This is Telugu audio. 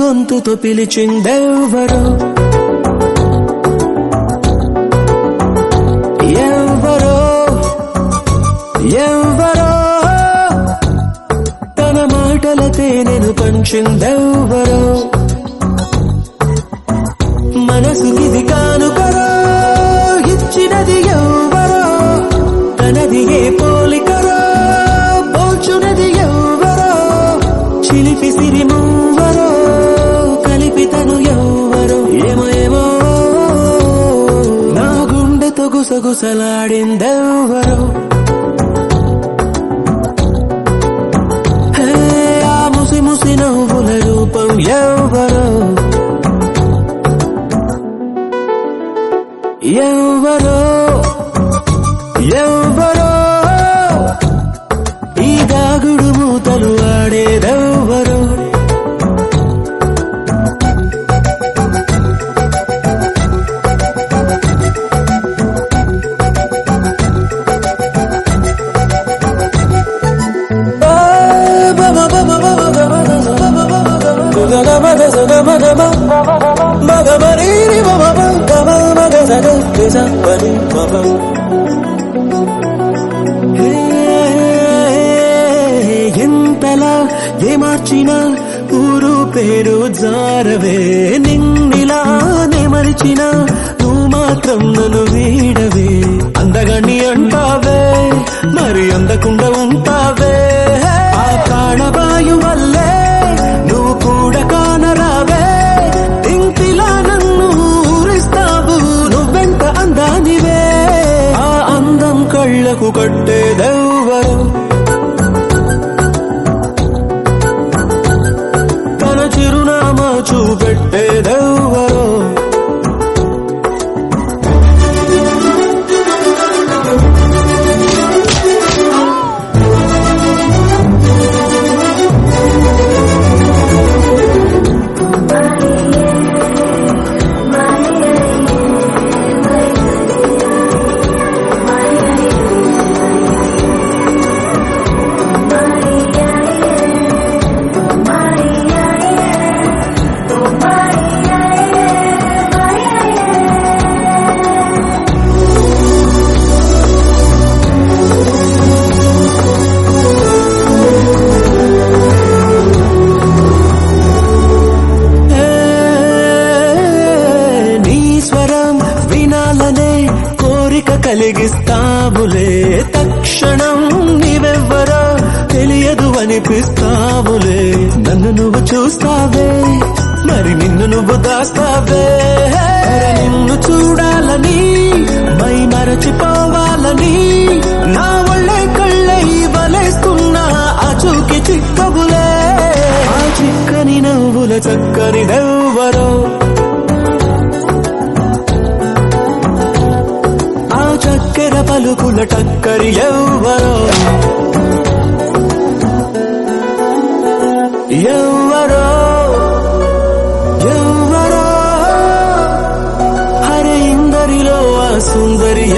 గొంతుతో పిలిచిందెవ్వరో ఎవ్వరో ఎవ్వరో తన మాటలతే నేను పంచిందెవ్వరో మనసుకిది కానుకరో ఇచ్చినది ఎవ్వరో తనది ఏ పోలికరో పోల్చునది ఎవ్వరో చిలిపి సిరి మూవరో కలిపి తను ఎవ్వరో ఏమో ఏమో నా గుండెతో గుసగుసలాడిందెవ్వరో హే, ఆ ముసి ముసి నవ్వుల రూపం ఎవ్వరో ఎవ్వరో ఎవ్వరో ఈ దాగుడు మూతలు ఆడేదెవ్వరో ఎంతలా ఏ మార్చినా ఊరు పేరు జారవే నిన్నిలా నే మరిచినా నువ్వు మాత్రం నన్ను వీడవే అందగాన్ని అంటావే మరి అందకుండా ఉంటావే ఆ ప్రాణవాయు వల్లే నువ్వు కూడా కానరావే ఇంటిలా నన్ను ఊరిస్తావు నువ్వెంత అందానివే ఆ అందం కళ్ళకు కట్టేదెవ్వరు తన చిరునామా చూపెట్టేదెవ్వరో ఏ, నీ స్వరం వినాలనే కోరిక కలిగిస్తావులే తక్షణం నీవెవ్వరో తెలియదు అనిపిస్తావులే నన్ను నువ్వు చూస్తావే మరి నిన్ను నువ్వు దాస్తావే అరే నిన్ను చూడాలని మై మరచిపోవాలని నా ఒళ్ళే కళ్ళై వలేస్తున్నా ఆ చూకి చిక్కబులే ఆ చిక్కని నవ్వుల చక్కని నవ్వరో ఆ చక్కెర పలుకుల టక్కరి ఎవ్వరో ఎవ్వరో ఎవ్వరో హరే ఇందరిలో ఆ సుందరి